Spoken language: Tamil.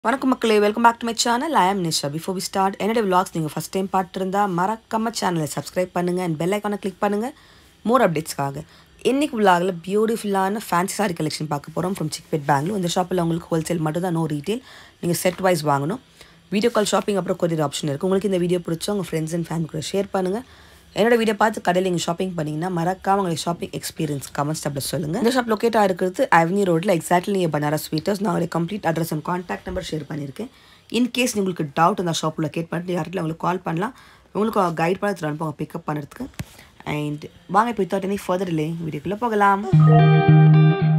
வணக்கம் மக்களே welcome back to my channel I am Nisha before we start என்னுடைய vlogs நீங்கள் ஃபஸ்ட் டைம் பார்த்துருந்தா மறக்காம சேனலை சப்ஸ்கிரைப் பண்ணுங்கள் அண்ட் பெல் ஐக்கானை கிளிக் பண்ணுங்கள் மோர் அப்டேட்ஸ்க்காக இன்னைக்கு விலாகில் பியூட்டிஃபுல்லான ஃபேன்சி சாரி கலெக்ஷன் பார்க்க போகிறோம் ஃப்ரம் சிக்பெட் பெங்களூர் இந்த ஷாப்பில் உங்களுக்கு ஹோல்சேல் மட்டும் தான் நோ ரீட்டெயில் நீங்கள் செட் வைஸ் வாங்கணும் வீடியோ கால் ஷாப்பிங் அப்புறம் கொரியர் ஆப்ஷன் இருக்குது உங்களுக்கு இந்த வீடியோ பிடிச்சா உங்கள் ஃப்ரெண்ட்ஸ் அண்ட் ஃபேமிலி கூட ஷேர் பண்ணுங்கள் என்னோட வீடியோ பார்த்து கடையில் நீங்கள் ஷாப்பிங் பண்ணிங்கன்னா மறக்காம உங்களுக்கு ஷாப்பிங் எக்ஸ்பீரியன்ஸ் கமெண்ட்ஸ் டப்பில் சொல்லுங்கள் இந்த ஷாப் லொக்கேட் ஆகிருக்கிறது அவனி ரோட்டில் எக்ஸாக்ட்லி நீங்கள் பனாரஸ் ஸ்வீட்டர்ஸ் நான் அவருடைய complete address and contact number share பண்ணியிருக்கேன் இன்கேஸ் உங்களுக்கு டவுட் அந்த ஷாப் லொக்கேட் பண்ணிட்டு யார்கிட்ட உங்களுக்கு கால் பண்ணலாம் உங்களுக்கு கைட் பண்ண அனுப்புவாங்க பிக்கப் பண்ணுறதுக்கு அண்ட் வாங்க இப்போ வித்தவுட் எனி ஃபர்தர் இல்லை வீடியோக்குள்ளே போகலாம்